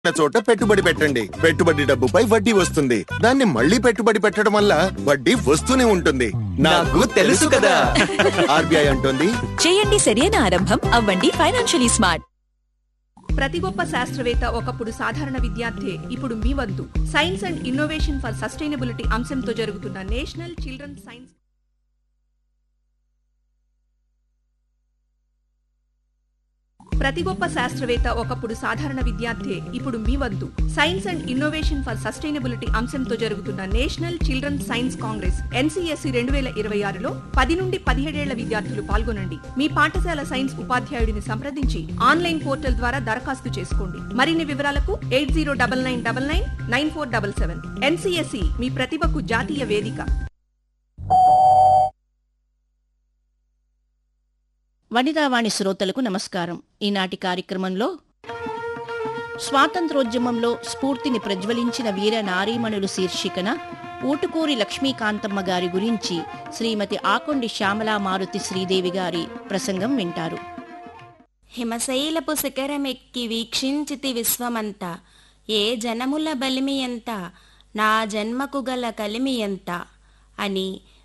ఉన్న చోట పెట్టుబడి పెట్టండి పెట్టుబడి డబ్బుపై వడ్డీ వస్తుంది దాన్ని మళ్ళీ పెట్టుబడి పెట్టడం వల్ల వడ్డీ వస్తూనే ఉంటుంది నాకు తెలుసు కదా. ఆర్బీఐ అంటుంది చేయండి సరైన ఆరంభం అవ్వండి ఫైనాన్షియలీ స్మార్ట్ ప్రతి గొప్ప శాస్త్రవేత్త ఒకప్పుడు సాధారణ విద్యార్థి ఇప్పుడు మీ వంతు science and innovation for sustainability అంశంతో జరుగుతున్న నేషనల్ చిల్డ్రన్ సైన్స్ ప్రతి గొప్ప శాస్త్రవేత్త ఒకప్పుడు సాధారణ విద్యార్థి ఇప్పుడు మీ వంతు science and innovation for sustainability అంశంతో జరుగుతున్న national children science congress NCSC రెండు వేల ఇరవై ఆరులో పది నుండి పదిహేడేళ్ల విద్యార్థులు పాల్గొనండి మీ పాఠశాల సైన్స్ ఉపాధ్యాయుడిని సంప్రదించి ఆన్లైన్ పోర్టల్ ద్వారా దరఖాస్తు చేసుకోండి మరిన్ని వివరాలకు eight zero double nine double nine nine four double seven NCSC మీ ప్రతిభకు జాతీయ వేదిక వనితావాణి శ్రోతలకు నమస్కారం ఈనాటి కార్యక్రమంలో స్వాతంత్రోద్యమంలో స్ఫూర్తిని ప్రజ్వలించిన వీర నారీమణులు శీర్షికన ఊటుకూరి లక్ష్మీకాంతమ్మ గారి గురించి శ్రీమతి ఆకొండి శ్యామలా మారుతి శ్రీదేవి గారి ప్రసంగం వింటారు హిమశైలపు శిఖరమెక్కి వీక్షించితి విశ్వమంతా ఏ జనముల బలిమి ఎంత నా జన్మకు గల కలిమి ఎంత అని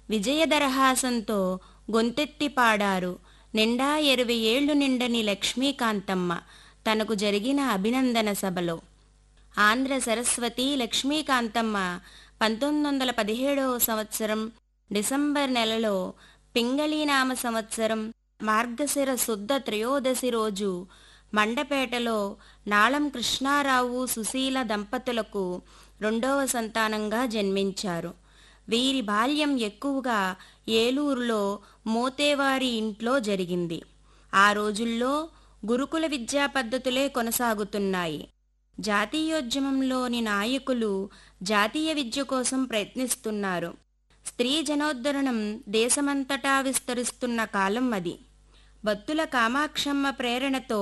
విజయదరహాసంతో గొంతెత్తి పాడారు నిండా ఇరవై ఏళ్లు నిండని లక్ష్మీకాంతమ్మ తనకు జరిగిన అభినందన సభలో ఆంధ్ర సరస్వతి లక్ష్మీకాంతమ్మ పంతొమ్మిది వందల పదిహేడవ సంవత్సరం డిసెంబర్ నెలలో పింగళీనామ సంవత్సరం మార్గశిర శుద్ధ త్రయోదశి రోజు మండపేటలో నాళం కృష్ణారావు సుశీల దంపతులకు రెండవ సంతానంగా జన్మించారు వీరి బాల్యం ఎక్కువగా ఏలూరులో మోతేవారి ఇంట్లో జరిగింది ఆ రోజుల్లో గురుకుల విద్యా పద్ధతులే కొనసాగుతున్నాయి జాతీయోద్యమంలోని నాయకులు జాతీయ విద్య కోసం ప్రయత్నిస్తున్నారు స్త్రీ జనోద్ధరణం దేశమంతటా విస్తరిస్తున్న కాలం అది బత్తుల కామాక్షమ్మ ప్రేరణతో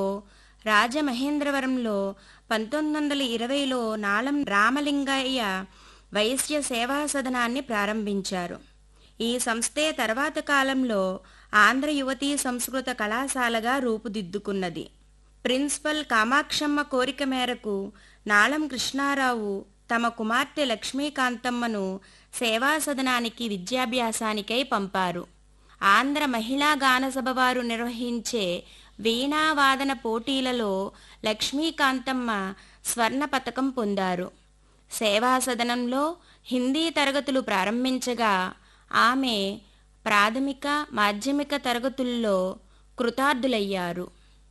రాజమహేంద్రవరంలో పంతొమ్మిది వందల ఇరవైలో నాళం రామలింగయ్య వైశ్య సేవా సదనాన్ని ప్రారంభించారు ఈ సంస్థే తర్వాత కాలంలో ఆంధ్ర యువతీ సంస్కృత కళాశాలగా రూపుదిద్దుకున్నది ప్రిన్సిపల్ కామాక్షమ్మ కోరిక మేరకు నాళం కృష్ణారావు తమ కుమార్తె లక్ష్మీకాంతమ్మను సేవా సదనానికి విద్యాభ్యాసానికై పంపారు ఆంధ్ర మహిళా గానసభ వారు నిర్వహించే వీణావాదన పోటీలలో లక్ష్మీకాంతమ్మ స్వర్ణ పతకం పొందారు సేవా సదనంలో హిందీ తరగతులు ప్రారంభించగా ఆమె ప్రాథమిక మాధ్యమిక తరగతుల్లో కృతార్థులయ్యారు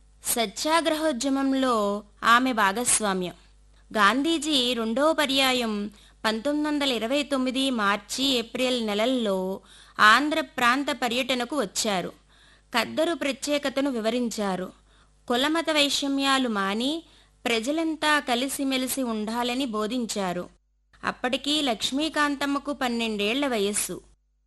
సత్యాగ్రహోద్యమంలో ఆమె భాగస్వామ్యం గాంధీజీ రెండో పర్యాయం పంతొమ్మిది వందల ఇరవై తొమ్మిది మార్చి ఏప్రిల్ నెలల్లో ఆంధ్ర ప్రాంత పర్యటనకు వచ్చారు ఖద్దరు ప్రత్యేకతను వివరించారు కులమత వైషమ్యాలు మాని ప్రజలంతా కలిసిమెలిసి ఉండాలని బోధించారు అప్పటికి లక్ష్మీకాంతమ్మకు పన్నెండేళ్ల వయస్సు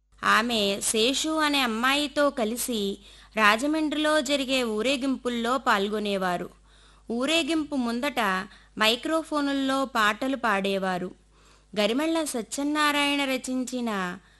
ఆమె శేషు అనే అమ్మాయితో కలిసి రాజమండ్రిలో జరిగే ఊరేగింపుల్లో పాల్గొనేవారు ఊరేగింపు ముందట మైక్రోఫోనుల్లో పాటలు పాడేవారు గరిమెళ్ల సత్యనారాయణ రచించిన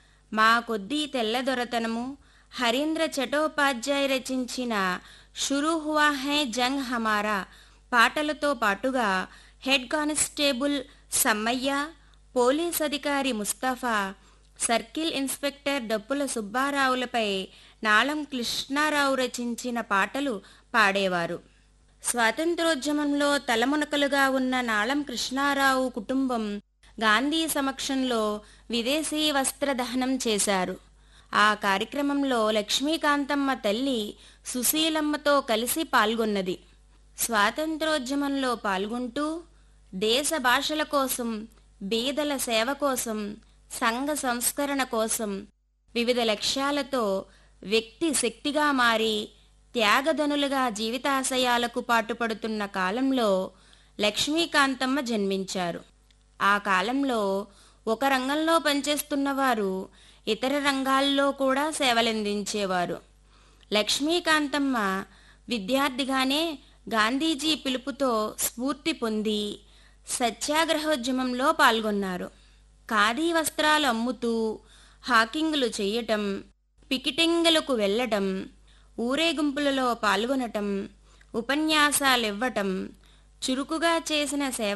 మా కొద్దీ తెల్లదొరతనము హరీంద్ర చటోపాధ్యాయ రచించిన షురూ హువా హై జంగ్ హమారా పాటలతో పాటుగా హెడ్ కానిస్టేబుల్ సమ్మయ్య పోలీస్ అధికారి ముస్తఫా సర్కిల్ ఇన్స్పెక్టర్ డప్పుల సుబ్బారావులపై నాళం కృష్ణారావు రచించిన పాటలు పాడేవారు స్వాతంత్రోద్యమంలో తలమునకలుగా ఉన్న నాళం కృష్ణారావు కుటుంబం గాంధీ సమక్షంలో విదేశీ వస్త్రదహనం చేశారు ఆ కార్యక్రమంలో లక్ష్మీకాంతమ్మ తల్లి సుశీలమ్మతో కలిసి పాల్గొన్నది స్వాతంత్రోద్యమంలో పాల్గొంటూ దేశ భాషల కోసం బీదల సేవ కోసం సంఘ సంస్కరణ కోసం వివిధ లక్ష్యాలతో వ్యక్తి శక్తిగా మారి త్యాగధనులుగా జీవితాశయాలకు పాటుపడుతున్న కాలంలో లక్ష్మీకాంతమ్మ జన్మించారు ఆ కాలంలో ఒక రంగంలో పనిచేస్తున్న వారు ఇతర రంగాల్లో కూడా సేవలందించేవారు లక్ష్మీకాంతమ్మ విద్యార్థిగానే గాంధీజీ పిలుపుతో స్ఫూర్తి పొంది సత్యాగ్రహోద్యమంలో పాల్గొన్నారు ఖాదీ వస్త్రాలు అమ్ముతూ హాకింగులు చేయటం పికిటింగులకు వెళ్ళటం ఊరేగింపులలో పాల్గొనటం ఉపన్యాసాలివ్వటం చురుకుగా చేసిన సేవ